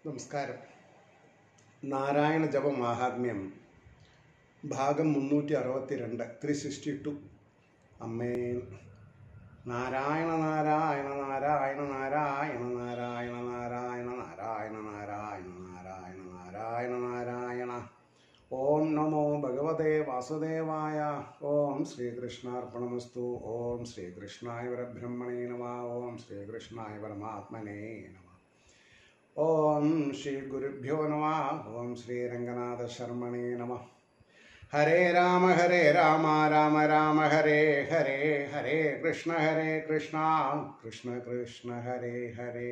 നമസ്കാരം നാരായണ ജപ മാഹാത്മ്യം ഭാഗം മുന്നൂറ്റി അറുപത്തിരണ്ട് ത്രീ സിക്സ്റ്റി ടു അമ്മേ നാരായണ നാരായണ നാരായണ നാരായണ നാരായണ നാരായണ നാരായണ നാരായണ നാരായണ നാരായണ നാരായണ ഓം നമോ ഭഗവതേ വാസുദേവായ ഓം ശ്രീകൃഷ്ണാർപ്പണമസ്തു ഓം ശ്രീകൃഷ്ണായ പരബ്രഹ്മണേ നമ ഓം ശ്രീകൃഷ്ണായ പരമാത്മനേ നമ ഓം ശ്രീ ഗുരുഭ്യോ നമ ഓം ശ്രീ രംഗനാഥ ശർമ്മണേ നമ ഹരേ രാമ ഹരേ രാമ രാമ രാമ ഹരേ ഹരേ ഹരേ കൃഷ്ണ ഹരേ കൃഷ്ണ കൃഷ്ണ കൃഷ്ണ ഹരേ ഹരേ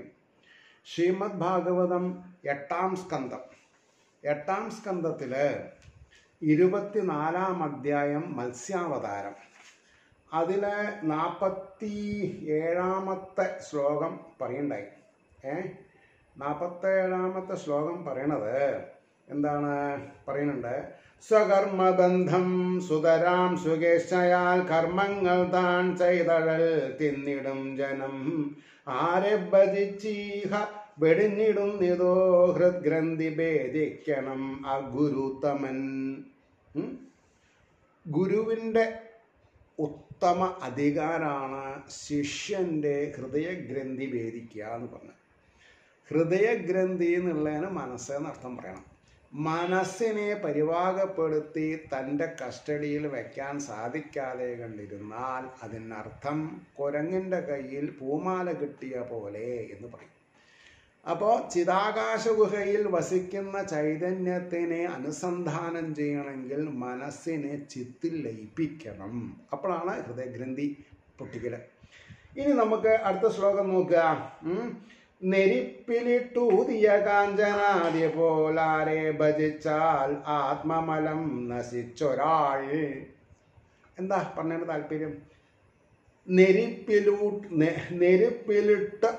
ശ്രീമദ് ഭാഗവതം എട്ടാം സ്കന്ധം എട്ടാം സ്കന്ധത്തില് ഇരുപത്തിനാലാം അധ്യായം മത്സ്യാവതാരം അതില് നാൽപ്പത്തി ഏഴാമത്തെ ശ്ലോകം പറയണ്ടായി ഏ നാൽപ്പത്തേഴാമത്തെ ശ്ലോകം പറയണത് എന്താണ് പറയുന്നുണ്ട് സ്വകർമ്മബന്ധം സുതരാം സുകേശയാൽ കർമ്മങ്ങൾ താൻ ചെയ്തഴൽ തിന്നിടും ജനം ആരെ ഭജിച്ചീഹ വെടിഞ്ഞിടുന്നിതോ ഹൃദ്ഗ്രന്ഥി ഭേദിക്കണം അഗുരുത്തമൻ ഉം? ഗുരുവിൻ്റെ ഉത്തമ അധികാരാണ് ശിഷ്യന്റെ ഹൃദയഗ്രന്ഥി ഭേദിക്കുക എന്ന് പറഞ്ഞത് ഹൃദയഗ്രന്ഥി എന്നുള്ളതിന് മനസ്സെന്ന് അർത്ഥം പറയണം മനസ്സിനെ പരിവാകപ്പെടുത്തി തൻ്റെ കസ്റ്റഡിയിൽ വെക്കാൻ സാധിക്കാതെ കണ്ടിരുന്നാൽ അതിനർത്ഥം കുരങ്ങിൻ്റെ കയ്യിൽ പൂമാല കിട്ടിയ പോലെ എന്ന് പറയും അപ്പോൾ ചിതാകാശ ഗുഹയിൽ വസിക്കുന്ന ചൈതന്യത്തിനെ അനുസന്ധാനം ചെയ്യണമെങ്കിൽ മനസ്സിനെ ചിത്തിൽ ലയിപ്പിക്കണം അപ്പോഴാണ് ഹൃദയഗ്രന്ഥി പൊട്ടിക്കല് ഇനി നമുക്ക് അടുത്ത ശ്ലോകം നോക്കുക ഉം. നെരിപ്പിലിട്ടൂതിയ കാഞ്ചനാദ്യ പോലാരെ ഭജിച്ചാൽ ആത്മമലം നശിച്ചൊരാൾ എന്താ പറഞ്ഞതിന് താല്പര്യം നെരിപ്പിലൂട്ട് നെ- നെരുപ്പിലിട്ട്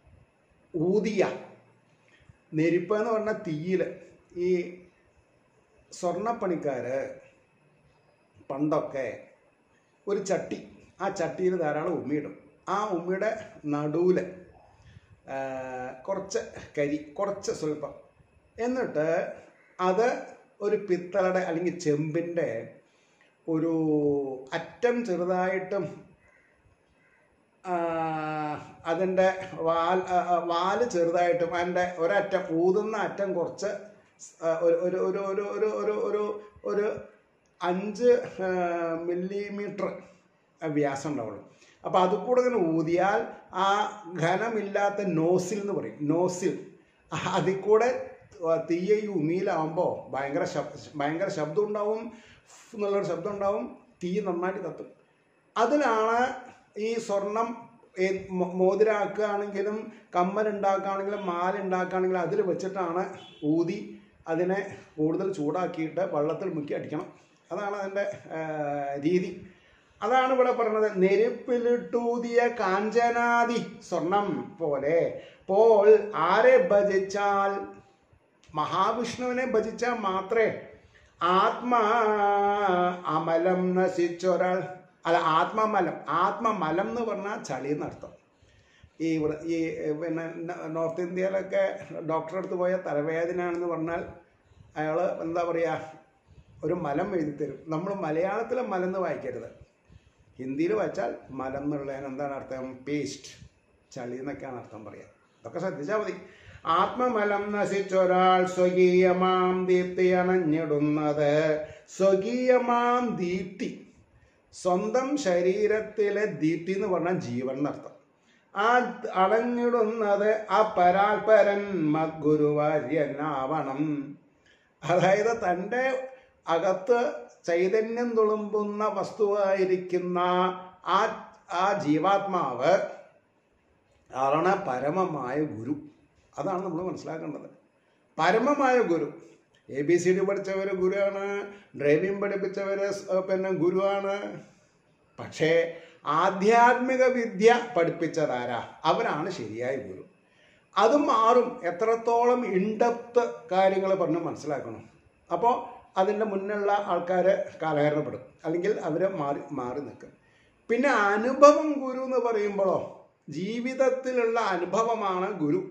ഊതിയ നെരിപ്പ് എന്ന് പറഞ്ഞാൽ തീയില് ഈ സ്വർണ്ണപ്പണിക്കാര് പണ്ടൊക്കെ ഒരു ചട്ടി ആ ചട്ടിയിൽ ധാരാളം ഉമ്മിയിടും ആ ഉമ്മിയുടെ നടുവില് ആ, കുറച്ച് കരി കുറച്ച് സ്വല്പം എന്നിട്ട് അത് ഒരു പിത്തളയുടെ അല്ലെങ്കിൽ ചെമ്പിൻ്റെ ഒരു അറ്റം ചെറുതായിട്ടും ആ, അതിൻ്റെ വാൽ ആ, ആ, വാല് ചെറുതായിട്ടും അതിൻ്റെ ഒരറ്റം ഊതുന്ന അറ്റം കുറച്ച് സ്- ആ, ഒരു ഒരു ഒരു ഒരു ഒരു ഒരു ഒരു ഒരു അഞ്ച് മില്ലിമീറ്റർ വ്യാസം ഉണ്ടാവുള്ളൂ അപ്പോൾ അത് കൂടെ ഇങ്ങനെ ഊതിയാൽ ആ ഘനമില്ലാത്ത നോസിൽ എന്ന് പറയും നോസിൽ അതിൽ കൂടെ തീയ ഈ ഉമിയിലാവുമ്പോൾ ഭയങ്കര ശബ് ഭയങ്കര ശബ്ദം ഉണ്ടാവും ഫ് എന്നുള്ളൊരു ശബ്ദം ഉണ്ടാവും തീ നന്നായിട്ട് കത്തും അതിലാണ് ഈ സ്വർണം ഏ- മോ- മോതിരാക്കുകയാണെങ്കിലും കമ്മൽ ഉണ്ടാക്കുകയാണെങ്കിലും മാല ഉണ്ടാക്കുകയാണെങ്കിലും അതിൽ വെച്ചിട്ടാണ് ഊതി അതിനെ കൂടുതൽ ചൂടാക്കിയിട്ട് വെള്ളത്തിൽ മുക്കി അടിക്കണം അതാണ് അതിൻ്റെ ആ, രീതി അതാണ് ഇവിടെ പറഞ്ഞത് നെരുപ്പിലിട്ടൂതിയ കാഞ്ചനാദി സ്വർണം പോലെ പോൾ ആരെ ഭജിച്ചാൽ മഹാവിഷ്ണുവിനെ ഭജിച്ചാൽ മാത്രമേ ആത്മാ അമലം നശിച്ചൊരാൾ അല്ല ആത്മമലം ആത്മമലം എന്ന് പറഞ്ഞാൽ ചളി എന്നർത്ഥം ഈ ഇവിടെ ഈ പിന്നെ ന- നോർത്ത് ഇന്ത്യയിലൊക്കെ ഡോക്ടറെ അടുത്ത് പോയ തലവേദനയാണെന്ന് പറഞ്ഞാൽ അയാൾ എന്താ പറയുക ഒരു മലം എഴുതി തരും നമ്മൾ മലയാളത്തിലെ മലം എന്ന് വായിക്കരുത് ഹിന്ദിയിൽ വായിച്ചാൽ മലം എന്നുള്ളതിന് എന്താണ് അർത്ഥം പേസ്റ്റ് ചളി എന്നൊക്കെയാണ് അർത്ഥം പറയുക ഇതൊക്കെ ശ്രദ്ധിച്ചാൽ മതി ആത്മമലം നശിച്ചൊരാൾ സ്വകീയമാം ദീപ്തി അണഞ്ഞിടുന്നത് സ്വകീയമാം ദീപ്തി സ്വന്തം ശരീരത്തിലെ ദീപ്തി എന്ന് പറഞ്ഞാൽ ജീവൻ എന്നർത്ഥം ആ അണഞ്ഞിടുന്നത് ആ പരാൽപരൻ മദ്ഗുരുവാര്യനാവണം അതായത് തൻ്റെ അകത്ത് ചൈതന്യം തുളുമ്പുന്ന വസ്തുവായിരിക്കുന്ന ആ ആ ജീവാത്മാവ് ആണ് പരമമായ ഗുരു അതാണ് നമ്മൾ മനസ്സിലാക്കേണ്ടത് പരമമായ ഗുരു എ ബി സി ഡി പഠിച്ചവർ ഗുരുവാണ് ഡ്രൈവിംഗ് പഠിപ്പിച്ചവർ പിന്നെ ഗുരുവാണ് പക്ഷേ ആധ്യാത്മിക വിദ്യ പഠിപ്പിച്ചതാരാ അവരാണ് ശരിയായ ഗുരു അത് മാറും എത്രത്തോളം ഇൻഡപ്ത് കാര്യങ്ങൾ പറഞ്ഞ് മനസ്സിലാക്കണം അപ്പോൾ അതിൻ്റെ മുന്നുള്ള ആൾക്കാർ കാലഹരണപ്പെടും അല്ലെങ്കിൽ അവർ മാറി മാറി നിൽക്കും പിന്നെ അനുഭവം ഗുരു എന്ന് പറയുമ്പോഴോ ജീവിതത്തിലുള്ള അനുഭവമാണ് ഗുരു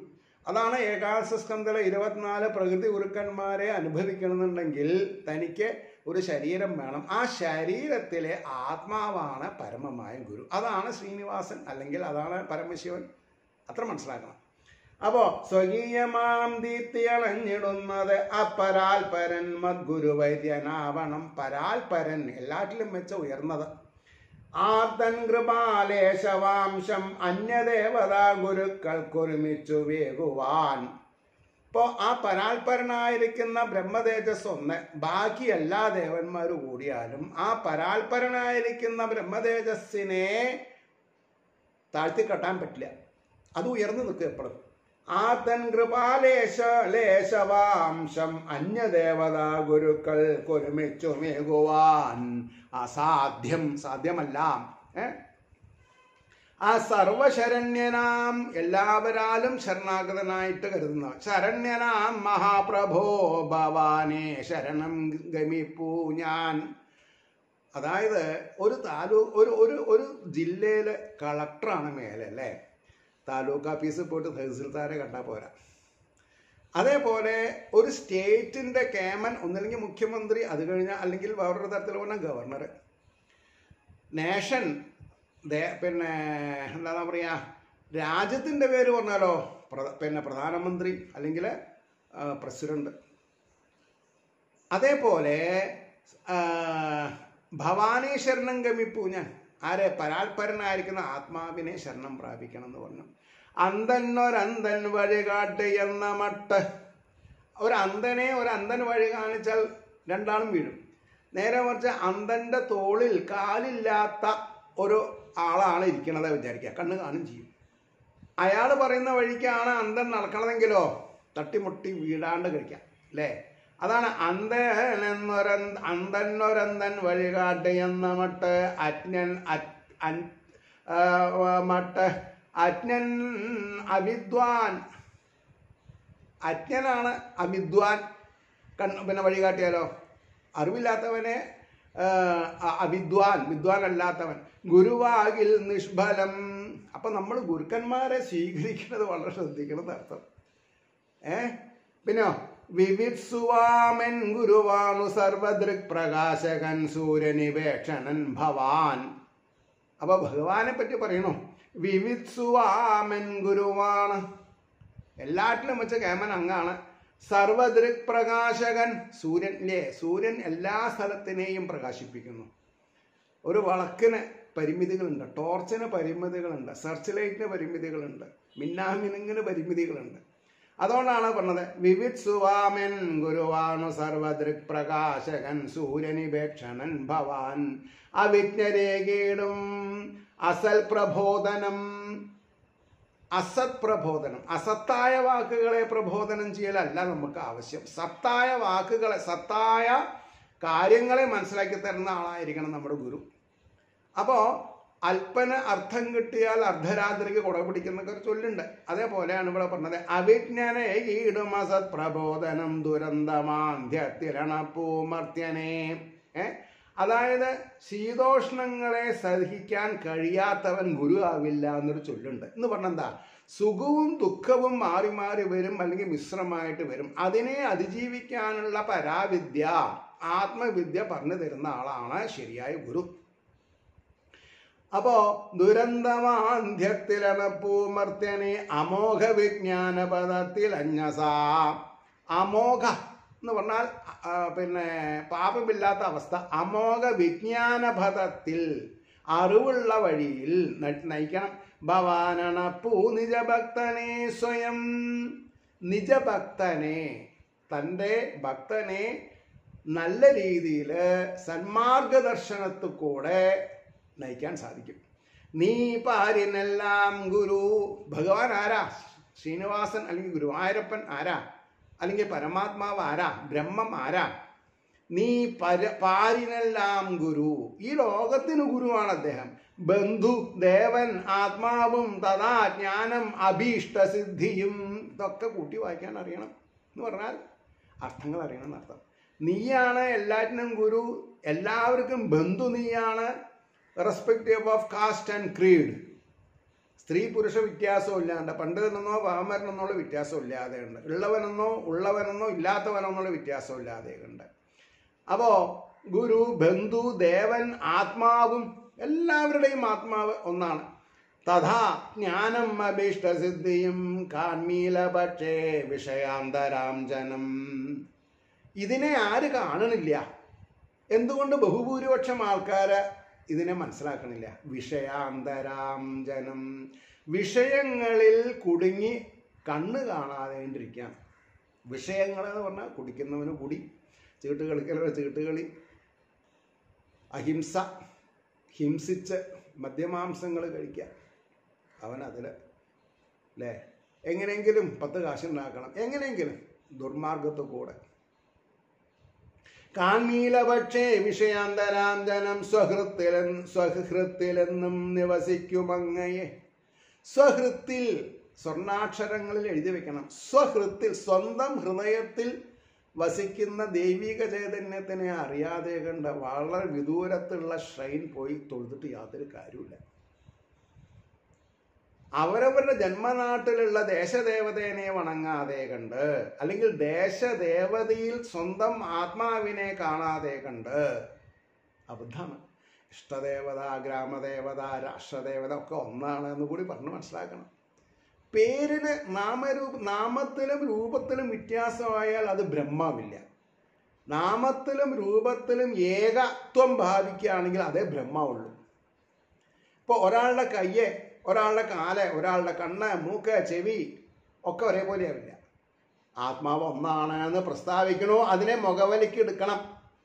അതാണ് ഏകാദശ സ്കന്ധല ഇരുപത്തിനാല് പ്രകൃതി ഗുരുക്കന്മാരെ അനുഭവിക്കണമെന്നുണ്ടെങ്കിൽ തനിക്ക് ഒരു ശരീരം വേണം ആ ശരീരത്തിലെ ആത്മാവാണ് പരമമായ ഗുരു അതാണ് ശ്രീനിവാസൻ അല്ലെങ്കിൽ അതാണ് പരമശിവൻ അത്ര മനസ്സിലാക്കണം അപ്പോ സ്വകീയമാം ദീപ്തി അണഞ്ഞിടുന്നത് അപരാൽപരൻ മദ്ഗുരു വൈദ്യനാവണം പരാൽപരൻ എല്ലാറ്റിലും വെച്ച് ഉയർന്നത് ആർത്തൻ കൃപാലേശവാംശം അന്യദേവതാ ഗുരുക്കൾക്കൊരുമിച്ചു വേകുവാൻ ഇപ്പോൾ ആ പരാൽപരനായിരിക്കുന്ന ബ്രഹ്മതേജസ് ഒന്ന് ബാക്കി എല്ലാ ദേവന്മാരും കൂടിയാലും ആ പരാൽപരനായിരിക്കുന്ന ബ്രഹ്മതേജസ്സിനെ താഴ്ത്തിക്കെട്ടാൻ പറ്റില്ല അത് ഉയർന്നു നിൽക്കുക എപ്പോഴും ആർത്തൻ കൃപാലേശ ലേശവാംശം അന്യദേവതാ ഗുരുക്കൾ കൊരുമിച്ചു മേകുവാൻ അസാധ്യം സാധ്യമല്ല ഏ ആ സർവശരണ്യനാം എല്ലാവരാലും ശരണാഗതനായിട്ട് കരുതുന്ന ശരണ്യനാം മഹാപ്രഭോ ഭവാനെ ശരണം ഗമിപ്പൂ ഞാൻ അതായത് ഒരു താലൂക്ക് ഒരു ഒരു ഒരു ജില്ലയിലെ കളക്ടറാണ് മേലെ അല്ലേ താലൂക്ക് ഓഫീസിൽ പോയിട്ട് തഹസിൽദാരെ കണ്ടാൽ പോരാ അതേപോലെ ഒരു സ്റ്റേറ്റിൻ്റെ കേമൻ ഒന്നില്ലെങ്കിൽ മുഖ്യമന്ത്രി അത് കഴിഞ്ഞാൽ അല്ലെങ്കിൽ വേറൊരു തരത്തിൽ പറഞ്ഞാൽ ഗവർണർ നേഷൻ ദേ പിന്നെ എന്താ പറയുക രാജ്യത്തിൻ്റെ പേര് പറഞ്ഞാലോ പ്ര- പിന്നെ പ്രധാനമന്ത്രി അല്ലെങ്കിൽ പ്രസിഡന്റ് അതേപോലെ ആ, ഭവാനി ശരണം ഗമിപ്പൂ ഞാൻ ആരെ പരാൽപരനായിരിക്കുന്ന ആത്മാവിനെ ശരണം പ്രാപിക്കണം എന്ന് പറഞ്ഞു അന്തന്നൊരന്തൻ വഴികാട്ട് എന്ന മട്ട് ഒരു അന്തനെ ഒരു അന്തൻ വഴി കാണിച്ചാൽ രണ്ടാളും വീഴും നേരെ മറിച്ച് അന്തൻ്റെ തോളിൽ കാലില്ലാത്ത ഒരു ആളാണ് ഇരിക്കണത് വിചാരിക്കുക കണ്ണ് കാണും ചെയ്യും അയാൾ പറയുന്ന വഴിക്കാണ് അന്തൻ നടക്കണതെങ്കിലോ തട്ടിമുട്ടി വീഴാണ്ട് കഴിക്കാം അല്ലേ അതാണ് അന്തൻ എന്നൊര അന്തന്നൊരന്തൻ വഴികാട്ട് എന്ന മട്ട് അജ്ഞൻ അ- അൻ- ആ, മട്ട് അജ്ഞൻ അവിദ്വാൻ അജ്ഞനാണ് അവിദ്വാൻ കൺ പിന്നെ വഴികാട്ടിയാലോ അറിവില്ലാത്തവനെ ആ, അ- അവിദ്വാൻ വിദ്വാൻ അല്ലാത്തവൻ ഗുരുവാകിൽ നിഷ്ഫലം അപ്പൊ നമ്മൾ ഗുരുക്കന്മാരെ സ്വീകരിക്കുന്നത് വളരെ ശ്രദ്ധിക്കണം അർത്ഥം ഏ പിന്നോ വിവിത്സുവാമൻ ഗുരുവാണു സർവദൃക് പ്രകാശകൻ സൂര്യനിവേക്ഷണൻ ഭവാൻ അപ്പൊ ഭഗവാനെ പറ്റി പറയണു വിവിത്സുവാമൻ ഗുരുവാണ് എല്ലാറ്റിലും വെച്ച കേമൻ അങ്ങാണ് സർവദൃക് പ്രകാശകൻ സൂര്യൻ ഇല്ലേ സൂര്യൻ എല്ലാ സ്ഥലത്തിനെയും പ്രകാശിപ്പിക്കുന്നു ഒരു വളക്കിന് പരിമിതികളുണ്ട് ടോർച്ചിന് പരിമിതികളുണ്ട് സെർച്ച് ലൈറ്റിന് പരിമിതികളുണ്ട് മിന്നാമിനുങ്ങിന് പരിമിതികളുണ്ട് അതുകൊണ്ടാണ് പറഞ്ഞത് വിവിത് സുവാമൻ ഗുരുവാണു സർവദൃക് പ്രകാശകൻ സൂര്യനിപേക്ഷണൻ ഭവാൻ അവിജ്ഞരേകീടും അസൽ പ്രബോധനം അസത് പ്രബോധനം അസത്തായ വാക്കുകളെ പ്രബോധനം ചെയ്യലല്ല നമുക്ക് ആവശ്യം സത്തായ വാക്കുകളെ സത്തായ കാര്യങ്ങളെ മനസ്സിലാക്കി തരുന്ന ആളായിരിക്കണം നമ്മുടെ ഗുരു അപ്പോൾ അല്പന അർത്ഥം കിട്ടിയാൽ അർദ്ധരാത്രിക്ക് കുട പിടിക്കുന്നൊക്കെ ഒരു ചൊല്ലുണ്ട് അതേപോലെയാണ് ഇവിടെ പറഞ്ഞത് അവിജ്ഞനെ ഈടും അസത് പ്രബോധനം ദുരന്തമാന്ത്യത്തിരണപ്പൂമർത്യനെ ഏ അതായത് ശീതോഷ്ണങ്ങളെ സഹിക്കാൻ കഴിയാത്തവൻ ഗുരു ആവില്ല എന്നൊരു ചൊല്ലുണ്ട് എന്ന് പറഞ്ഞെന്താ സുഖവും ദുഃഖവും മാറി മാറി വരും അല്ലെങ്കിൽ മിശ്രമായിട്ട് വരും അതിനെ അതിജീവിക്കാനുള്ള പരാവിദ്യ ആത്മവിദ്യ പറഞ്ഞു തരുന്ന ആളാണ് ശരിയായ ഗുരു അപ്പോ ദുരന്തമാന്ത്യത്തിലണപ്പൂമർത്യനെ അമോഘ വിജ്ഞാന പദത്തിൽ അഞ്ഞസ അമോഘ എന്ന് പറഞ്ഞാൽ ആ, പിന്നെ പാപമില്ലാത്ത അവസ്ഥ അമോഘ വിജ്ഞാന പദത്തിൽ അറിവുള്ള വഴിയിൽ ന- നയിക്കണം ഭവാനണ പൂ നിജഭക്തനെ സ്വയം നിജഭക്തനെ തൻ്റെ ഭക്തനെ നല്ല രീതിയിൽ സന്മാർഗദർശനത്തിൽ കൂടെ നയിക്കാൻ സാധിക്കും നീ പാരിനെല്ലാം ഗുരു ഭഗവാൻ ആരാ ശ്രീനിവാസൻ അല്ലെങ്കിൽ ഗുരുവായൂരപ്പൻ ആരാ അല്ലെങ്കിൽ പരമാത്മാവ് ആരാ ബ്രഹ്മം ആരാ നീ പര പാരിനെല്ലാം ഗുരു ഈ ലോകത്തിന് ഗുരുവാണ് അദ്ദേഹം ബന്ധു ദേവൻ ആത്മാവും തഥാ ജ്ഞാനം അഭീഷ്ട സിദ്ധിയും ഇതൊക്കെ കൂട്ടി വായിക്കാൻ അറിയണം എന്ന് പറഞ്ഞാൽ അർത്ഥങ്ങൾ അറിയണം എന്നർത്ഥം നീയാണ് എല്ലാറ്റിനും ഗുരു എല്ലാവർക്കും ബന്ധു നീയാണ് respective of caste and creed സ്ത്രീ പുരുഷ വ്യത്യാസം ഇല്ലാണ്ട് പണ്ഡിതനെന്നോ പാമരനെന്നുള്ള വ്യത്യാസം ഇല്ലാതെ ഉണ്ട് ഉള്ളവനെന്നോ ഉള്ളവനെന്നോ ഇല്ലാത്തവനെന്നോ എന്നുള്ള വ്യത്യാസം ഇല്ലാതെ ഉണ്ട് അപ്പോ ഗുരു ബന്ധു ദേവൻ ആത്മാവും എല്ലാവരുടെയും ആത്മാവ് ഒന്നാണ് തഥാ ജ്ഞാനം അഭീഷ്ടസിദ്ധിയും കാൺമീല പക്ഷേ വിഷയാന്തരാം ജനം ഇതിനെ ആര് കാണണില്ല എന്തുകൊണ്ട് ബഹുഭൂരിപക്ഷം ആൾക്കാര് ഇതിനെ മനസ്സിലാക്കണില്ല വിഷയാന്തരാം ജനം വിഷയങ്ങളിൽ കുടുങ്ങി കണ്ണ് കാണാതെ ഇരിക്കാം വിഷയങ്ങൾ എന്ന് പറഞ്ഞാൽ കുടിക്കുന്നവന് കുടി ചീട്ട് കളിക്കലോ ചീട്ടുകളി അഹിംസ ഹിംസിച്ച് മദ്യമാംസങ്ങൾ കഴിക്കുക അവൻ അതിൽ അല്ലേ എങ്ങനെയെങ്കിലും പത്ത് കാശുണ്ടാക്കണം എങ്ങനെയെങ്കിലും ദുർമാർഗത്തു കൂടെ കാൺമീലപക്ഷേ വിഷയാന്തരാന്തരം സ്വഹൃത്തിലെന്ന് സ്വഹൃത്തിലെന്നും നിവസിക്കുമങ്ങയെ സ്വഹൃത്തിൽ സ്വർണാക്ഷരങ്ങളിൽ എഴുതി വെക്കണം സ്വഹൃത്തിൽ സ്വന്തം ഹൃദയത്തിൽ വസിക്കുന്ന ദൈവിക ചൈതന്യത്തിനെ അറിയാതെ കണ്ട വളരെ വിദൂരത്തുള്ള ഷ്രൈൻ പോയി തൊഴുതിട്ട് യാതൊരു കാര്യമില്ല അവരവരുടെ ജന്മനാട്ടിലുള്ള ദേശദേവതേനെ വണങ്ങാതെ കണ്ട് അല്ലെങ്കിൽ ദേശദേവതയിൽ സ്വന്തം ആത്മാവിനെ കാണാതെ കണ്ട് അബദ്ധമാണ് ഇഷ്ടദേവത ഗ്രാമദേവത രാഷ്ട്രദേവത ഒക്കെ ഒന്നാണ് എന്ന് കൂടി പറഞ്ഞ് മനസ്സിലാക്കണം പേരിന് നാമരൂപ നാമത്തിലും രൂപത്തിലും വ്യത്യാസമായാൽ അത് ബ്രഹ്മമില്ല നാമത്തിലും രൂപത്തിലും ഏകത്വം ഭാവിക്കുകയാണെങ്കിൽ അതേ ബ്രഹ്മമുള്ളൂ ഇപ്പോൾ ഒരാളുടെ കയ്യ് ഒരാളുടെ കാല് ഒരാളുടെ കണ്ണ് മൂക്ക് ചെവി ഒക്കെ ഒരേപോലെ ആവില്ല ആത്മാവ് ഒന്നാണ് എന്ന് പ്രസ്താവിക്കണോ അതിനെ മുഖവലിക്ക് എടുക്കണം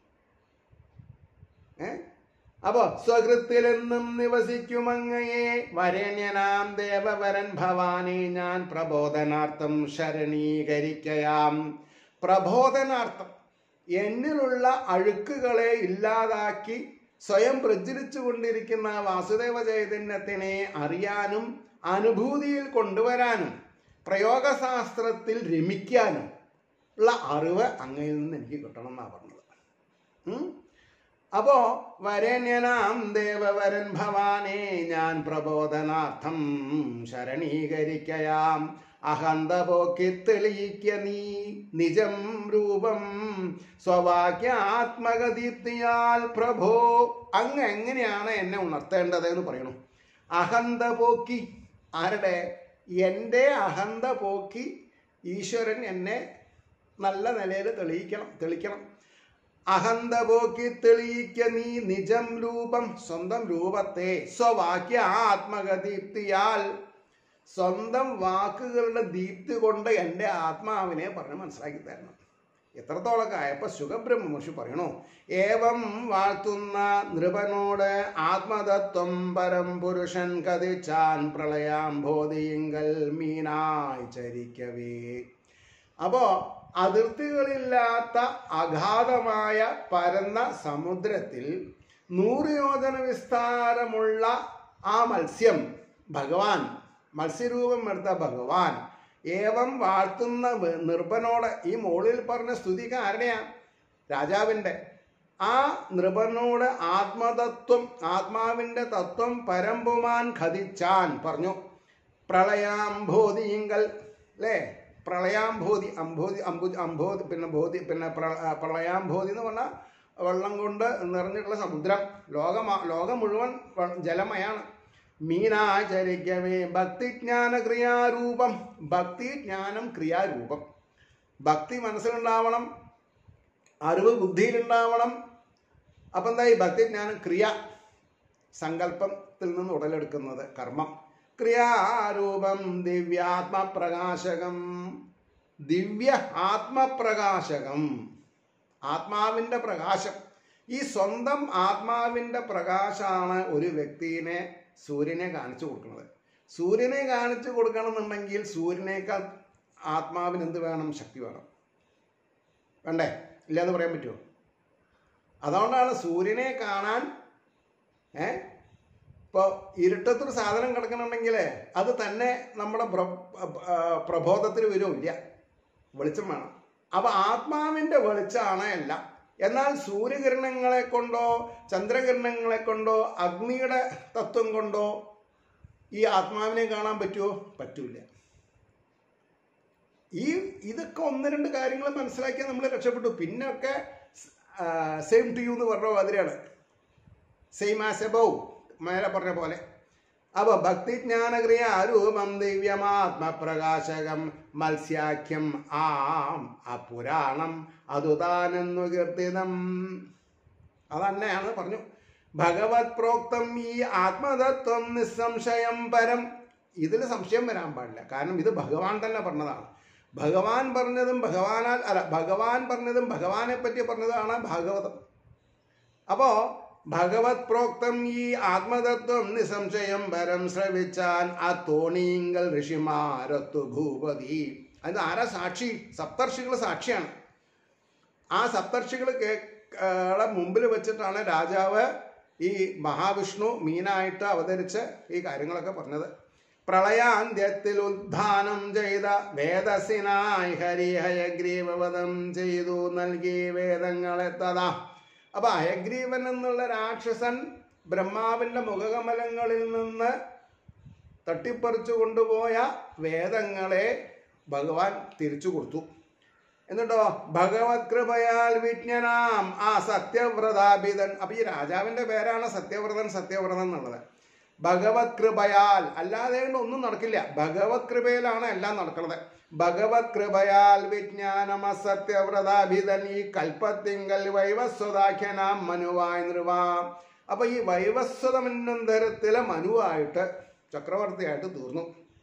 ഏ അപ്പോ സ്വകൃത്തിലെന്നും നിവസിക്കുമങ്ങയെ വരണ്യനാം ദേവവരൻ ഭവാനെ ഞാൻ പ്രബോധനാർത്ഥം ശരണീകരിക്കയാം പ്രബോധനാർത്ഥം എന്നിലുള്ള അഴുക്കുകളെ ഇല്ലാതാക്കി സ്വയം പ്രചരിച്ചു കൊണ്ടിരിക്കുന്ന വാസുദേവ ചൈതന്യത്തിനെ അറിയാനും അനുഭൂതിയിൽ കൊണ്ടുവരാനും പ്രയോഗശാസ്ത്രത്തിൽ രമിക്കാനും ഉള്ള അറിവ് അങ്ങയിൽ നിന്ന് എനിക്ക് കിട്ടണം എന്നാണ് പറഞ്ഞത് ഉം? അപ്പോ വരണ്യനാം ദേവവരൻ ഭവാനെ ഞാൻ പ്രബോധനാർത്ഥം ശരണീകരിക്കയാം അഹന്ത പോക്കി തെളിയിക്ക നീ നിജം രൂപം സ്വവാക്യാത്മകദീപ്തിയാൽ പ്രഭോ അങ്ങ് എങ്ങനെയാണ് എന്നെ ഉണർത്തേണ്ടത് എന്ന് പറയണു അഹന്ത പോക്കി ആരുടെ എൻ്റെ അഹന്ത പോക്കി ഈശ്വരൻ എന്നെ നല്ല നിലയിൽ തെളിയിക്കണം തെളിക്കണം അഹന്ത പോക്കി തെളിയിക്ക നീ നിജം രൂപം സ്വന്തം രൂപത്തെ സ്വവാക്യ ആത്മകദീപ്തിയാൽ സ്വന്തം വാക്കുകളുടെ ദീപ്തി കൊണ്ട് എൻ്റെ ആത്മാവിനെ പറഞ്ഞ് മനസ്സിലാക്കി തരണം എത്രത്തോളൊക്കെ ആയപ്പോൾ സുഖബ്രഹ്മ മഹർഷി പറയണു ഏവം വാഴ്ത്തുന്ന നൃപനോട് ആത്മതത്വം പരം പുരുഷൻ കതിച്ചാൻ പ്രളയാംബോധിയിങ്കൽ മീനായി ചരിക്കവേ അപ്പോ അതിർത്തികളില്ലാത്ത അഗാധമായ പരന്ന സമുദ്രത്തിൽ നൂറ് യോജന വിസ്താരമുള്ള ആ മത്സ്യം ഭഗവാൻ മത്സ്യരൂപം എടുത്ത ഭഗവാൻ ഏവം വാഴ്ത്തുന്ന വ- നൃപനോട് ഈ മുകളിൽ പറഞ്ഞ സ്തുതിക്ക് ആരുടെയാ രാജാവിൻ്റെ ആ നൃപനോട് ആത്മതത്വം ആത്മാവിൻ്റെ തത്വം പരമ്പുമാൻ ഖതിച്ചാൻ പറഞ്ഞു പ്രളയാംബോധിയിങ്കൽ അല്ലേ പ്രളയാംബോധി അംബോധി അംബു അംബോധി പിന്നെ ബോധി പിന്നെ പ്ര- ആ, പ്രളയാംബോധി എന്ന് പറഞ്ഞാൽ വെള്ളം കൊണ്ട് നിറഞ്ഞിട്ടുള്ള സമുദ്രം ലോകം ലോകം മുഴുവൻ വെ- ജലമയാണ് മീനാചരിക്കവേ ഭക്തിജ്ഞാന ക്രിയാരൂപം ഭക്തി ജ്ഞാനം ക്രിയാരൂപം ഭക്തി മനസ്സിലുണ്ടാവണം അറിവ് ബുദ്ധിയിലുണ്ടാവണം അപ്പം എന്താ ഈ ഭക്തിജ്ഞാനം ക്രിയ സങ്കല്പത്തിൽ നിന്ന് ഉടലെടുക്കുന്നത് കർമ്മം ക്രിയാരൂപം ദിവ്യാത്മപ്രകാശകം ദിവ്യ ആത്മപ്രകാശകം ആത്മാവിൻ്റെ പ്രകാശം ഈ സ്വന്തം ആത്മാവിൻ്റെ പ്രകാശമാണ് ഒരു വ്യക്തിനെ സൂര്യനെ കാണിച്ചു കൊടുക്കുന്നത് സൂര്യനെ കാണിച്ചു കൊടുക്കണമെന്നുണ്ടെങ്കിൽ സൂര്യനേക്കാൾ ആത്മാവിന് എന്ത് വേണം ശക്തി വേണം വേണ്ടേ ഇല്ലാന്ന് പറയാൻ പറ്റുമോ അതുകൊണ്ടാണ് സൂര്യനെ കാണാൻ ഏ ഇപ്പോൾ ഇരുട്ടത്തൊരു സാധനം കിടക്കണമെങ്കിൽ അത് തന്നെ നമ്മുടെ പ്ര- ആ, പ്രബോധത്തിൽ വരുമില്ല വെളിച്ചം വേണം അപ്പൊ ആത്മാവിന്റെ വെളിച്ചമാണ് എല്ലാം എന്നാൽ സൂര്യകിരണങ്ങളെ കൊണ്ടോ ചന്ദ്രകിരണങ്ങളെ കൊണ്ടോ അഗ്നിയുടെ തത്വം കൊണ്ടോ ഈ ആത്മാവിനെ കാണാൻ പറ്റുമോ പറ്റൂല ഈ ഇതൊക്കെ ഒന്ന് രണ്ട് കാര്യങ്ങൾ മനസ്സിലാക്കിയാൽ നമ്മൾ രക്ഷപ്പെട്ടു പിന്നൊക്കെ സെയിം ടു യു എന്ന് പറഞ്ഞ മാതിരിയാണ് സെയിം ആസ് എബവ് മേലെ പറഞ്ഞ പോലെ അപ്പൊ ഭക്തിജ്ഞാനക്രിയ രൂപം ദിവ്യമാത്മപ്രകാശകം മത്സ്യാഖ്യം ആം അപുരാണം അതുതാനെന്നു കീർത്തിതം അതന്നെയാണ് പറഞ്ഞു ഭഗവത് പ്രോക്തം ഈ ആത്മതത്വം നിസ്സംശയം പരം ഇതിൽ സംശയം വരാൻ പാടില്ല കാരണം ഇത് ഭഗവാൻ തന്നെ പറഞ്ഞതാണ് ഭഗവാൻ പറഞ്ഞതും ഭഗവാനാൽ അല്ല ഭഗവാൻ പറഞ്ഞതും ഭഗവാനെ പറ്റി പറഞ്ഞതാണ് ഭാഗവതം അപ്പോ ഭഗവത് പ്രോക്തം ഈ ആത്മതത്വം നിസംശയം പരം ശ്രവിച്ചാൻ ആ തോണിയിങ്കൽ ഋഷിമാരത്തു ഭൂപതി അത് ആരാ സാക്ഷി സപ്തർഷികൾ സാക്ഷിയാണ് ആ സപ്തർഷികൾ കേളെ മുമ്പിൽ വെച്ചിട്ടാണ് രാജാവ് ഈ മഹാവിഷ്ണു മീനായിട്ട് അവതരിച്ച് ഈ കാര്യങ്ങളൊക്കെ പറഞ്ഞത് പ്രളയാന്ത്യത്തിൽ ഉദ്ധാനം ചെയ്ത വേദസിനായി ഹരിഹയഗ്രീവവധം ചെയ്തു നൽകി വേദങ്ങളെ തഥാ അപ്പൊ ഹയഗ്രീവൻ എന്നുള്ള രാക്ഷസൻ ബ്രഹ്മാവിന്റെ മുഖകമലങ്ങളിൽ നിന്ന് തട്ടിപ്പറിച്ചു കൊണ്ടുപോയ വേദങ്ങളെ ഭഗവാൻ തിരിച്ചു കൊടുത്തു എന്നിട്ടോ ഭഗവത് കൃപയാൽ വിജ്ഞനാം ആ സത്യവ്രതാഭിതൻ അപ്പൊ ഈ രാജാവിന്റെ പേരാണ് സത്യവ്രതൻ സത്യവ്രതൻ എന്നുള്ളത് ഭഗവത് കൃപയാൽ അല്ലാതെ കൊണ്ട് ഒന്നും നടക്കില്ല ഭഗവത് കൃപയിലാണ് എല്ലാം നടക്കുന്നത് ഭഗവത് കൃപയാൽ വിജ്ഞാനം അസത്യവ്രതാഭിതൻ ഈ കൽപ്പത്തിങ്കൽ വൈവസ്വതാഖ്യനാം മനുവായി നിർവാം അപ്പൊ ഈ വൈവസ്വതമന്നന്തരത്തിലെ മനുവായിട്ട് ചക്രവർത്തിയായിട്ട് തീർന്നു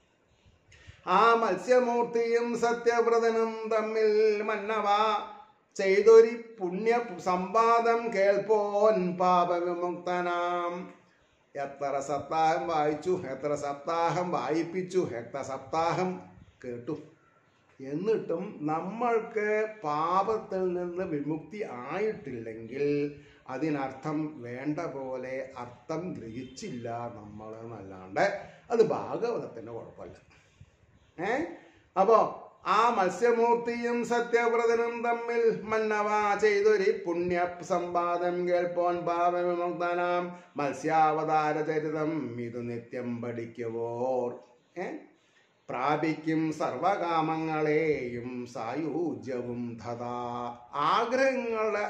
ആ മത്സ്യമൂർത്തിയും സത്യവ്രതനും തമ്മിൽ മന്നവ ചെയ്തൊരു പുണ്യ സമ്പാദം കേൾപ്പോൻ പാപവിമുക്തനാം എത്ര സപ്താഹം വായിച്ചു എത്ര സപ്താഹം വായിപ്പിച്ചു എത്ര സപ്താഹം കേട്ടു എന്നിട്ടും നമ്മൾക്ക് പാപത്തിൽ നിന്ന് വിമുക്തി ആയിട്ടില്ലെങ്കിൽ അതിനർത്ഥം വേണ്ട പോലെ അർത്ഥം ഗ്രഹിച്ചില്ല നമ്മൾ എന്നല്ലാണ്ട് അത് ഭാഗവതത്തിൻ്റെ കുഴപ്പമില്ല ഏ അപ്പോ ആ മത്സ്യമൂർത്തിയും സത്യവ്രതനും തമ്മിൽ മന്നവ ചെയ്തൊരു പുണ്യ സമ്പാദം കേൾപ്പോൻ പാപവിമുക്തനാം മത്സ്യാവതാര ചരിതം ഇത് നിത്യം പഠിക്കുവോർ ഏ പ്രാപിക്കും സർവകാമങ്ങളെയും സായുജ്യവും തഥാ ആഗ്രഹങ്ങളുടെ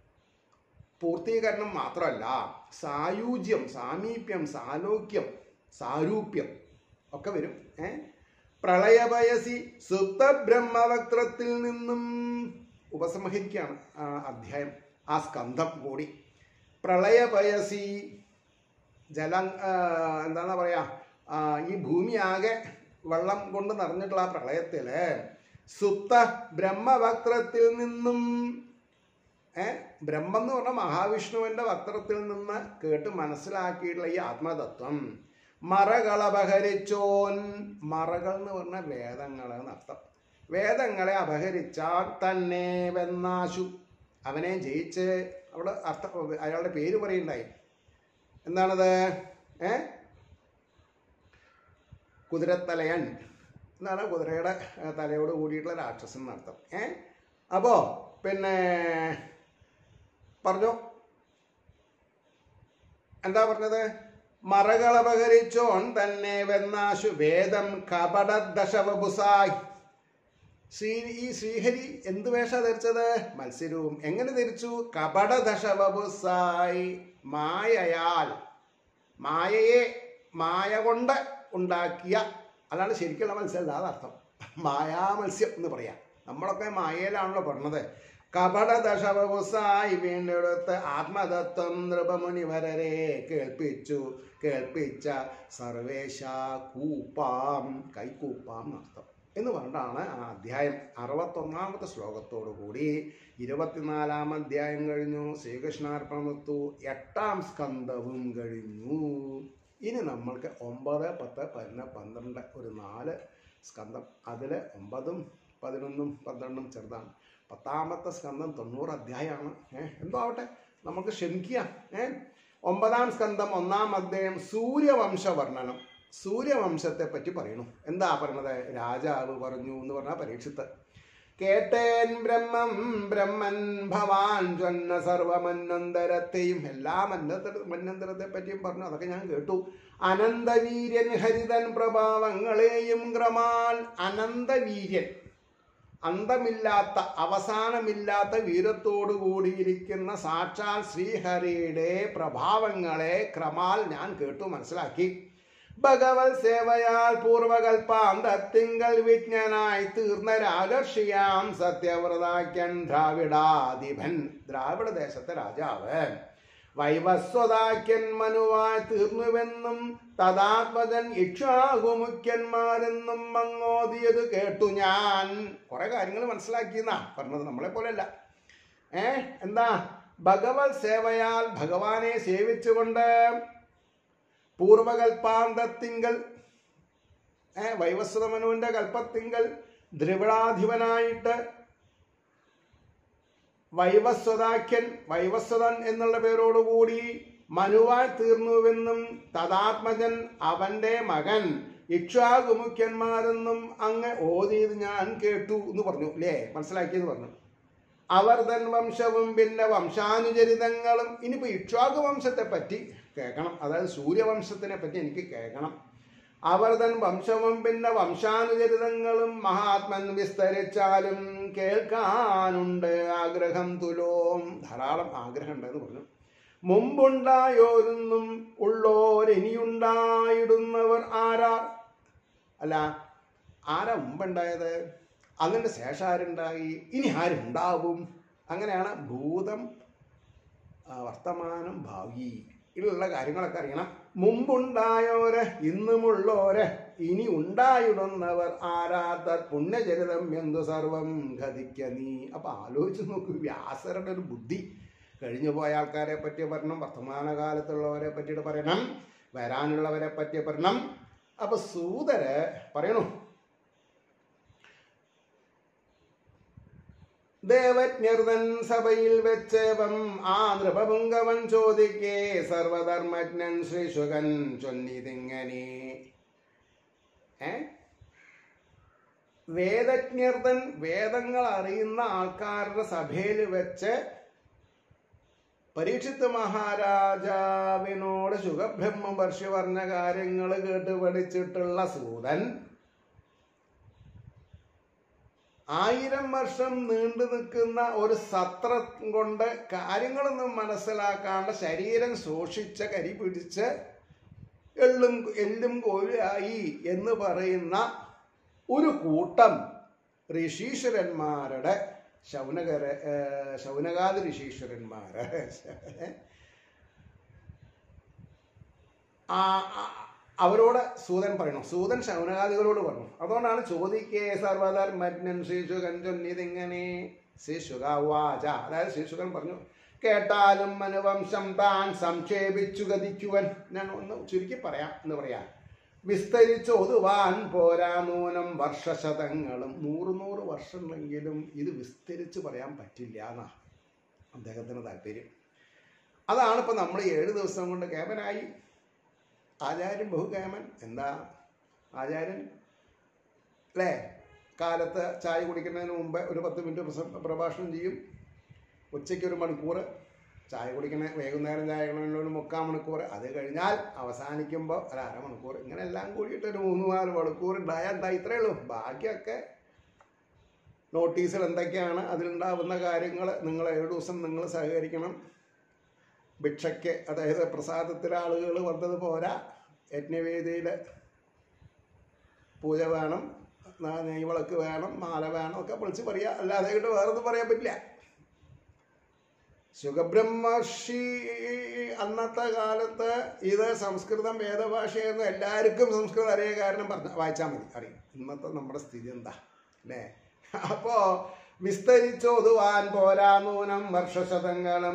പൂർത്തീകരണം മാത്രമല്ല സായുജ്യം സാമീപ്യം സാലോക്യം സാരൂപ്യം ഒക്കെ വരും ഏ പ്രളയപയസി സുപ്ത ബ്രഹ്മവക്ത്രത്തിൽ നിന്നും ഉപസംഹരിക്കുകയാണ് ആ അധ്യായം ആ സ്കന്ധം കൂടി പ്രളയപയസി ജലം ആ, എന്താണ് പറയാ ആ, ഈ ഭൂമി ആകെ വെള്ളം കൊണ്ട് നിറഞ്ഞിട്ടുള്ള ആ പ്രളയത്തില് സുപ്ത ബ്രഹ്മവക്ത്രത്തിൽ നിന്നും ഏ ബ്രഹ്മം എന്ന് പറഞ്ഞ മഹാവിഷ്ണുവിന്റെ വക്രത്തിൽ നിന്ന് കേട്ട് മനസ്സിലാക്കിയിട്ടുള്ള ഈ ആത്മതത്വം മറകൾ അപഹരിച്ചോൻ മറകൾ എന്ന് പറഞ്ഞ വേദങ്ങൾ എന്നർത്ഥം വേദങ്ങളെ അപഹരിച്ചാൽ തന്നെ വെന്നാശു അവനെ ജയിച്ച് അവിടെ അർത്ഥം അയാളുടെ പേര് പറയുണ്ടായി എന്താണത് ഏ കുതിരത്തലയൻ എന്നാണ് കുതിരയുടെ ഏ, തലയോട് കൂടിയിട്ടുള്ള രാക്ഷസൻ എന്നർത്ഥം ഏ അപ്പോ പിന്നെ പറഞ്ഞു എന്താ പറഞ്ഞത് മറകളപകരിച്ചോൺ തന്നെ വെന്നാശു വേദം കപടദശവപുസായി ശ്രീ ഈ ശ്രീഹരി എന്ത് വേഷ ധരിച്ചത് മത്സരവും എങ്ങനെ ധരിച്ചു കപടദശവപുസായി മായയാൽ മായയെ മായ കൊണ്ട് ഉണ്ടാക്കിയ അതാണ് ശരിക്കുള്ള മത്സ്യം അതർത്ഥം മായാ മത്സ്യം എന്ന് പറയാം നമ്മളൊക്കെ മായയിലാണല്ലോ പറഞ്ഞത് കപടദശവസായി വീണ്ടെടുത്ത് ആത്മതത്വം നൃപമുനിവരരെ കേൾപ്പിച്ചു കേൾപ്പിച്ച സർവേശ കൂപ്പാം കൈക്കൂപ്പാം എന്നർത്ഥം എന്ന് പറഞ്ഞിട്ടാണ് ആ അധ്യായം അറുപത്തൊന്നാമത്തെ ശ്ലോകത്തോടു കൂടി ഇരുപത്തിനാലാം അധ്യായം കഴിഞ്ഞു ശ്രീകൃഷ്ണാർപ്പണത്തു എട്ടാം സ്കന്ധവും കഴിഞ്ഞു ഇനി നമ്മൾക്ക് ഒമ്പത് പത്ത് പതിനൊന്ന് പന്ത്രണ്ട് ഒരു നാല് സ്കന്ധം അതിൽ ഒമ്പതും പതിനൊന്നും പന്ത്രണ്ടും ചെറുതാണ് പത്താമത്തെ സ്കന്ധം തൊണ്ണൂറ് അധ്യായമാണ് ഏഹ് എന്തോ ആവട്ടെ നമുക്ക് ക്ഷമിക്കുക ഏഹ് ഒമ്പതാം സ്കന്ധം ഒന്നാം അധ്യായം സൂര്യവംശ വർണ്ണനം സൂര്യവംശത്തെ പറ്റി പറയുന്നു എന്താ പറഞ്ഞത് രാജാവ് പറഞ്ഞു എന്ന് പറഞ്ഞ പരീക്ഷത്ത് കേട്ടേൻ ബ്രഹ്മം ബ്രഹ്മൻ ഭവാൻ ജ്വന്ന സർവമന്നന്തരത്തെയും എല്ലാ മന്നന്തര മന്നന്തരത്തെ പറ്റിയും പറഞ്ഞു അതൊക്കെ ഞാൻ കേട്ടു അനന്തവീര്യൻ ഹരിതൻ പ്രഭാവങ്ങളെയും ക്രമാൽ അനന്തവീര്യൻ അന്തമില്ലാത്ത അവസാനമില്ലാത്ത വീരത്തോടു കൂടിയിരിക്കുന്ന സാക്ഷാൽ ശ്രീഹരിയുടെ പ്രഭാവങ്ങളെ ക്രമാൽ ഞാൻ കേട്ടു മനസ്സിലാക്കി ഭഗവത് സേവയാൽ പൂർവകൽപ്പാന്തത്തിങ്കൽ വിജ്ഞനായി തീർന്ന രാജർഷിയാം സത്യവ്രതാക്യൻ ദ്രാവിഡാധിപൻ ദ്രാവിഡ ദേശത്തെ രാജാവ് വൈവസ്വതാക്യൻ മനുവായി തീർന്നുവെന്നും തഥാത്മജൻ ഇക്ഷാകുമുഖ്യന്മാരെന്നും മങ്ങോതിയത് കേട്ടു ഞാൻ കുറെ കാര്യങ്ങൾ മനസ്സിലാക്കിയെന്നാ പറഞ്ഞത് നമ്മളെ പോലെയല്ല ഏ എന്താ ഭഗവത് സേവയാൽ ഭഗവാനെ സേവിച്ചുകൊണ്ട് പൂർവകൽപ്പാന്തത്തിങ്കൽ ഏ വൈവസ്വത മനുവിന്റെ കൽപ്പത്തിങ്കൽ ദ്രവിടാധിപനായിട്ട് വൈവസ്വതാഖ്യൻ വൈവസ്വതൻ എന്നുള്ള പേരോടുകൂടി മനുവായി തീർന്നുവെന്നും തഥാത്മജൻ അവന്റെ മകൻ ഇക്ഷാകുമുഖ്യന്മാരെന്നും അങ്ങ് ഓതിയത് ഞാൻ കേട്ടു എന്ന് പറഞ്ഞു അല്ലേ മനസ്സിലാക്കിയെന്ന് പറഞ്ഞു അവർ തൻ വംശവും പിന്നെ വംശാനുചരിതങ്ങളും ഇനിയിപ്പോ ഇക്ഷ്വാകു വംശത്തെ പറ്റി കേൾക്കണം അതായത് സൂര്യവംശത്തിനെ പറ്റി എനിക്ക് കേൾക്കണം അവർ തൻ വംശവും പിന്നെ വംശാനുചരിതങ്ങളും മഹാത്മൻ വിസ്തരിച്ചാലും കേൾക്കാനുണ്ട് ആഗ്രഹം തുലോം ധാരാളം ആഗ്രഹം ഉണ്ടെന്ന് പറഞ്ഞു മുമ്പുണ്ടായോരെന്നും ഉള്ളോരിനിയുണ്ടായിടുന്നവർ ആരാ അല്ല ആരാ മുമ്പുണ്ടായത് അങ്ങനെ ശേഷം ആരുണ്ടായി ഇനി ആരുണ്ടാവും അങ്ങനെയാണ് ഭൂതം ആ, വർത്തമാനം ഭാവി ഇതിലുള്ള കാര്യങ്ങളൊക്കെ അറിയണം മുമ്പുണ്ടായോര് ഇന്നുമുള്ളോര് ഇനി ഉണ്ടായിടുന്നവർ ആരാത്ത പുണ്യചരിതം എന്തു സർവം ഗതിക്ക നീ അപ്പൊ ആലോചിച്ച് നോക്കൂ വ്യാസരുടെ ഒരു ബുദ്ധി കഴിഞ്ഞു പോയ ആൾക്കാരെ പറ്റി പറയണം വർത്തമാനകാലത്തുള്ളവരെ പറ്റിയിട്ട് പറയണം വരാനുള്ളവരെ പറ്റി പറയണം അപ്പൊ സൂതര് പറയണു ദേവജ്ഞർതൻ സഭയിൽ വെച്ചേവം ആ നൃപപുങ്കവൻ ചോദിക്കേ സർവധർമ്മജ്ഞൻ ശ്രീശുകൻ ചൊന്നിതിങ്ങനെ ഏ വേദജ്ഞർതൻ വേദങ്ങൾ അറിയുന്ന ആൾക്കാരുടെ സഭയിൽ വെച്ച് പരീക്ഷിത്ത് മഹാരാജാവിനോട് ശുഖബ്രഹ്മ വർഷി പറഞ്ഞ കാര്യങ്ങൾ കേട്ട് പഠിച്ചിട്ടുള്ള സൂതൻ ആയിരം വർഷം നീണ്ടു നിൽക്കുന്ന ഒരു സത്രം കൊണ്ട് കാര്യങ്ങളൊന്നും മനസ്സിലാക്കാണ്ട് ശരീരം സൂക്ഷിച്ച കരി പിടിച്ച് എള്ളും എല്ലും കോഴിയായി എന്ന് പറയുന്ന ഒരു കൂട്ടം ഋഷീശ്വരന്മാരുടെ ശൗനകര ഏർ ശൗനകാദി ഋഷീശ്വരന്മാര് ആ ആ- അവരോട് സൂതൻ പറയണം സൂതൻ ശൗനകാദികളോട് പറഞ്ഞു അതുകൊണ്ടാണ് ചോദിക്കേ സർവധർമ്മജ്ഞൻ ശ്രീശുഖൻ ചൊന്നിതിങ്ങനെ ശ്രീശുഖ വാച അതായത് ശ്രീശുഖൻ പറഞ്ഞു കേട്ടാലും മനുവംശം താൻ സംക്ഷേപിച്ചു ഗതിക്കുവൻ ഞാൻ ഒന്ന് ചുരുക്കി പറയാം എന്ന് പറയാം വിസ്തരിച്ച് ഒതുവാൻ പോരാ നൂനം വർഷശതങ്ങളും നൂറ് നൂറ് വർഷമെങ്കിലും ഇത് വിസ്തരിച്ച് പറയാൻ പറ്റില്ല എന്നാ അദ്ദേഹത്തിന് താല്പര്യം അതാണ് ഇപ്പൊ നമ്മൾ ഏഴ് ദിവസം കൊണ്ട് കേമനായി ആചാര്യൻ ബഹുകേമൻ എന്താ ആചാര്യൻ അല്ലേ കാലത്ത് ചായ കുടിക്കുന്നതിന് മുമ്പ് ഒരു പത്ത് മിനിറ്റ് പ്രസ- പ്രഭാഷണം ചെയ്യും ഉച്ചയ്ക്ക് ഒരു മണിക്കൂർ ചായ കുടിക്കണ വൈകുന്നേരം ചായ കുടിക്കണ ഒരു മുക്കാൽ മണിക്കൂർ അത് കഴിഞ്ഞാൽ അവസാനിക്കുമ്പോൾ ഒരു അരമണിക്കൂർ ഇങ്ങനെ എല്ലാം കൂടിയിട്ട് ഒരു മൂന്ന് നാല് മണിക്കൂർ ഉണ്ടായാൽ എന്താ ഇത്രയേ ഉള്ളൂ ബാക്കിയൊക്കെ നോട്ടീസിൽ എന്തൊക്കെയാണ് അതിലുണ്ടാവുന്ന കാര്യങ്ങൾ നിങ്ങൾ ഏഴ് ദിവസം നിങ്ങൾ സഹകരിക്കണം ഭിക്ഷയ്ക്ക് അതായത് പ്രസാദത്തിൽ ആളുകൾ വന്നത് പോരാ യജ്ഞവേദിയിൽ പൂജ വേണം ന- നെയ്വിളക്ക് വേണം മാല വേണം ഒക്കെ വിളിച്ച് പറയാ അല്ലാതെ കൊണ്ട് വേറൊന്നും പറയാൻ പറ്റില്ല സുഖബ്രഹ്മർഷി അന്നത്തെ കാലത്ത് ഇത് സംസ്കൃതം വേദഭാഷയെന്ന് എല്ലാവർക്കും സംസ്കൃതം അറിയ കാരണം പറഞ്ഞ വായിച്ചാൽ മതി അറിയും ഇന്നത്തെ നമ്മുടെ സ്ഥിതി എന്താ അല്ലേ അപ്പോ വിസ്തരിച്ചോതുവാൻ പോരാ നൂനം വർഷശതങ്ങളും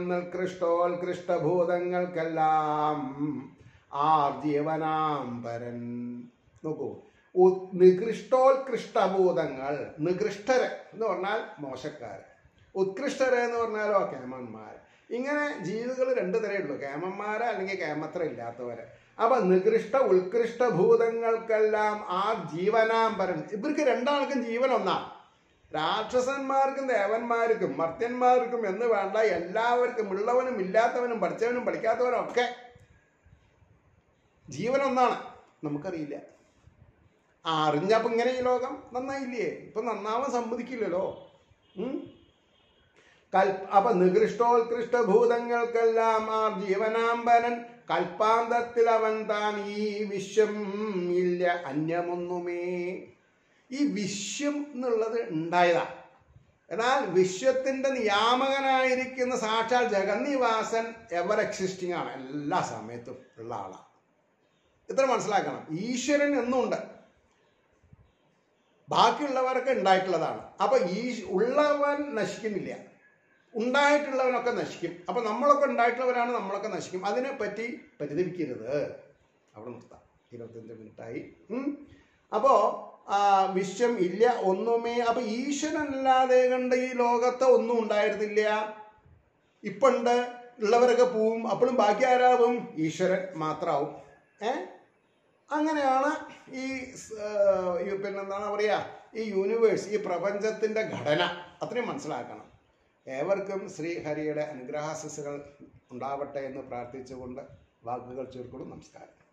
നിൽകൃഷ്ടോത്കൃഷ്ടഭൂതങ്ങൾക്കെല്ലാം ആ ജീവനാം പരൻ നോക്കൂ ഉ- നികൃഷ്ടോത്കൃഷ്ടഭൂതങ്ങൾ നികൃഷ്ടര് എന്ന് പറഞ്ഞാൽ മോശക്കാര് ഉത്കൃഷ്ടര് എന്ന് പറഞ്ഞാലോ കേമന്മാർ ഇങ്ങനെ ജീവികൾ രണ്ടു തരമുള്ളൂ കേമന്മാര് അല്ലെങ്കിൽ കേമത്ര ഇല്ലാത്തവര് അപ്പൊ നികൃഷ്ട ഉത്കൃഷ്ട ഭൂതങ്ങൾക്കെല്ലാം ആ ജീവനാംബരൻ ഇവർക്ക് രണ്ടാൾക്കും ജീവൻ ഒന്നാ രാക്ഷസന്മാർക്കും ദേവന്മാർക്കും മർത്യന്മാർക്കും എന്ന് വേണ്ട എല്ലാവർക്കും ഉള്ളവനും ഇല്ലാത്തവനും പഠിച്ചവനും പഠിക്കാത്തവനും ഒക്കെ ജീവൻ ഒന്നാണ് നമുക്കറിയില്ല ആ അറിഞ്ഞപ്പോൾ ഇങ്ങനെ ഈ ലോകം നന്നായില്ലേ ഇപ്പൊ നന്നാവാൻ സമ്മതിക്കില്ലല്ലോ ഉം? കൽ അപ്പൊ നികൃഷ്ടോത്കൃഷ്ട ഭൂതങ്ങൾക്കെല്ലാം ആ ജീവനാമ്പരൻ കൽപ്പാന്തത്തിൽ അവൻ താൻ ഈ വിശ്വം ഇല്ല അന്യമൊന്നുമേ ഈ വിശ്വം എന്നുള്ളത് ഉണ്ടായതാ എന്നാൽ വിശ്വത്തിന്റെ നിയാമകനായിരിക്കുന്ന സാക്ഷാൽ ജഗന്നിവാസൻ എവർ എക്സിസ്റ്റിംഗ് ആണ് എല്ലാ സമയത്തും ഉള്ള ആളാണ് ഇത്ര മനസ്സിലാക്കണം ഈശ്വരൻ എന്നുണ്ട് ബാക്കിയുള്ളവർക്ക് ഉണ്ടായിട്ടുള്ളതാണ് അപ്പൊ ഈ ഉള്ളവൻ നശിക്കുന്നില്ല ഉണ്ടായിട്ടുള്ളവനൊക്കെ നശിക്കും അപ്പൊ നമ്മളൊക്കെ ഉണ്ടായിട്ടുള്ളവരാണ് നമ്മളൊക്കെ നശിക്കും അതിനെ പറ്റി പരിതപിക്കരുത് അവിടെ നിർത്താം ഇരുപത്തഞ്ച് മിനിറ്റായി ഉം. അപ്പോ ആ, വിശ്വം ഇല്ല ഒന്നുമേ അപ്പൊ ഈശ്വരനല്ലാതെ കണ്ട് ഈ ലോകത്ത് ഒന്നും ഉണ്ടായിരുന്നില്ല ഇപ്പണ്ട് ഉള്ളവരൊക്കെ പോവും അപ്പോഴും ബാക്കി ആരാവും ഈശ്വരൻ മാത്രാവും ഏ അങ്ങനെയാണ് ഈ സ്- ആ, ഈ പിന്നെന്താണ് പറയുക ഈ യൂണിവേഴ്സ് ഈ പ്രപഞ്ചത്തിന്റെ ഘടന അത്രയും മനസ്സിലാക്കണം ഏവർക്കും ശ്രീഹരിയുടെ അനുഗ്രഹാശിസുകൾ ഉണ്ടാവട്ടെ എന്ന് പ്രാർത്ഥിച്ചുകൊണ്ട് വാക്കുകൾ ചേർക്കുന്നു നമസ്കാരം